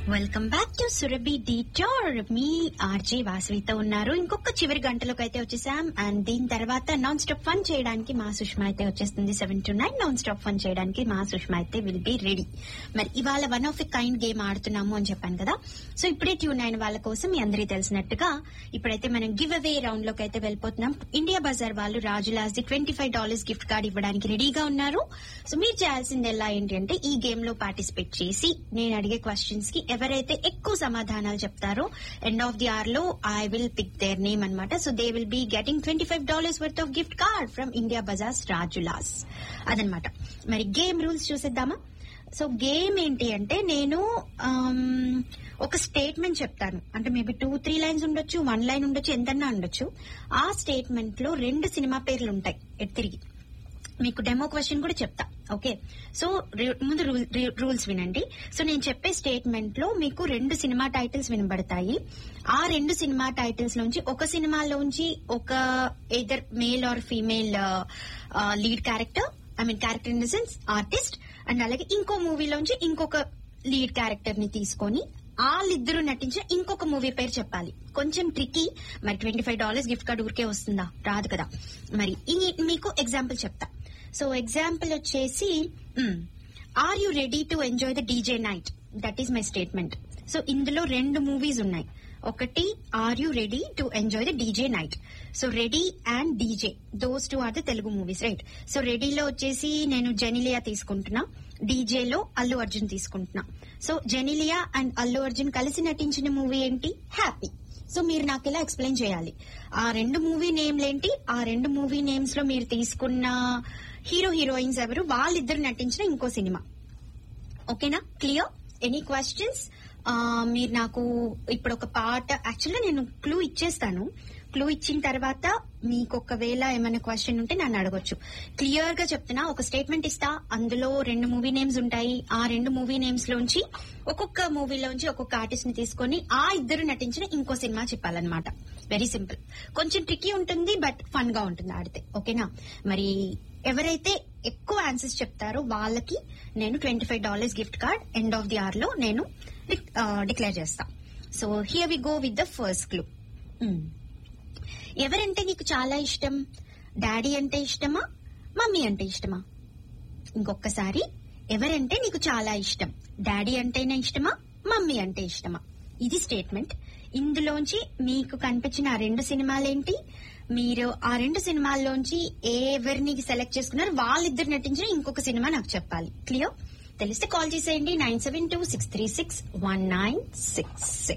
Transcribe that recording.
welcome back to Surabhi detour మీ RJ వాసవితో ఉన్నారు ఇంకొక చివరి గంటలోకి అయితే వచ్చేసాం అండ్ దీని తర్వాత నాన్ స్టాప్ ఫన్ చేయడానికి మా సుష్మా అయితే వచ్చేస్తుంది seven to nine non stop fun చేయడానికి మా సుష్మా అయితే విల్ బి రెడీ మరి ఇవాళ one of a kind game ఆడుతున్నాము అని చెప్పాను కదా సో ఇప్పుడే ట్యూన్ అయిన వాళ్ళ కోసం మీ అందరికీ తెలిసినట్టుగా ఇప్పుడైతే మనం గివ్ అవే రౌండ్ లోకి అయితే వెళ్ళిపోతున్నాం ఇండియా బజార్ వాళ్ళు రాజులాస్ది twenty five dollars gift card ఇవ్వడానికి రెడీగా ఉన్నారు సో మీరు చేయాల్సింది ఎలా ఏంటి అంటే ఈ గేమ్ లో పార్టిసిపేట్ చేసి నేను అడిగే క్వశ్చన్స్ కి ఎవరైతే ఎక్కువ సమాధానాలు చెప్తారో ఎండ్ ఆఫ్ ది ఆర్ లో I will pick their name అనమాట so they will be getting twenty five dollars worth of gift card from India bazaars Rajula's అదనమాట మరి గేమ్ రూల్స్ చూసేద్దామా సో గేమ్ ఏంటి అంటే నేను ఆమ్, ఒక స్టేట్మెంట్ చెప్తాను అంటే మేబీ టూ త్రీ లైన్స్ ఉండొచ్చు వన్ లైన్ ఉండొచ్చు ఎంతన్నా ఉండొచ్చు ఆ స్టేట్మెంట్ లో రెండు సినిమా పేర్లు ఉంటాయి ఎటు తిరిగి మీకు డెమో క్వశ్చన్ కూడా చెప్తా ఓకే సో రి- ముందు రూల్స్ వినండి సో నేను చెప్పే స్టేట్మెంట్ లో మీకు రెండు సినిమా టైటిల్స్ వినబడతాయి ఆ రెండు సినిమా టైటిల్స్ నుంచి ఒక సినిమాలోంచి ఒక either male or female lead character I mean character in the sense artist and అలాగే ఇంకో మూవీలోంచి ఇంకొక లీడ్ క్యారెక్టర్ ని తీసుకొని వాళ్ళిద్దరూ నటించిన ఇంకొక మూవీ పేరు చెప్పాలి కొంచెం ట్రికీ మరి twenty five dollars gift card ఊరికే వస్తుందా రాదు కదా మరి ఈ- మీకు ఎగ్జాంపుల్ చెప్తా సో ఎగ్జాంపుల్ వచ్చేసి are you ready to enjoy the DJ night that is my statement so ఇందులో రెండు మూవీస్ ఉన్నాయి ఒకటి are you ready to enjoy the DJ night so ready and DJ those two are the Telugu movies right so రెడీలో వచ్చేసి నేను జెనిలియా తీసుకుంటున్నా డీజేలో అల్లు అర్జున్ తీసుకుంటున్నా సో జెనిలియా అండ్ అల్లు అర్జున్ కలిసి నటించిన మూవీ ఏంటి హ్యాపీ సో మీరు నాకు ఇలా ఎక్స్ప్లెయిన్ చేయాలి ఆ రెండు మూవీ నేమ్లేంటి ఆ రెండు మూవీ నేమ్స్ లో మీరు తీసుకున్న హీరో హీరోయిన్స్ ఎవరు వాళ్ళిద్దరు నటించిన ఇంకో సినిమా ఓకేనా క్లియర్ ఎనీ క్వశ్చన్స్ మీరు నాకు ఇప్పుడు ఒక పాట యాక్చువల్గా నేను క్లూ ఇచ్చేస్తాను క్లూ ఇచ్చిన తర్వాత మీకు ఒకవేళ ఏమైనా క్వశ్చన్ ఉంటే నన్ను అడగొచ్చు క్లియర్ గా చెప్తున్నా ఒక స్టేట్మెంట్ ఇస్తా అందులో రెండు మూవీ నేమ్స్ ఉంటాయి ఆ రెండు మూవీ నేమ్స్ లోంచి ఒక్కొక్క మూవీలోంచి ఒక్కొక్క ఆర్టిస్ట్ ని తీసుకొని ఆ ఇద్దరు నటించిన ఇంకో సినిమా చెప్పాలన్నమాట వెరీ సింపుల్ కొంచెం ట్రిక్కీ ఉంటుంది బట్ ఫన్ గా ఉంటుంది ఆడితే ఓకేనా మరి ఎవరైతే ఎక్కువ ఆన్సర్స్ చెప్తారో వాళ్ళకి నేను twenty five dollars gift card end of the hour లో నేను డిక్లేర్ చేస్తా so here we go with the first clue ఎవరంటే నీకు చాలా ఇష్టం డాడీ అంటే ఇష్టమా మమ్మీ అంటే ఇష్టమా ఇంకొకసారి ఎవరంటే నీకు చాలా ఇష్టం డాడీ అంటేనే ఇష్టమా మమ్మీ అంటే ఇష్టమా ఇది స్టేట్మెంట్ ఇందులోంచి మీకు కనిపించిన ఆ రెండు సినిమాలేంటి మీరు ఆ రెండు సినిమాల్లోంచి ఎవరిని సెలెక్ట్ చేసుకున్నారు వాళ్ళిద్దరు నటించిన ఇంకొక సినిమా నాకు చెప్పాలి క్లియర్ తెలిస్తే కాల్ చేసేయండి nine seven two six three six one nine six six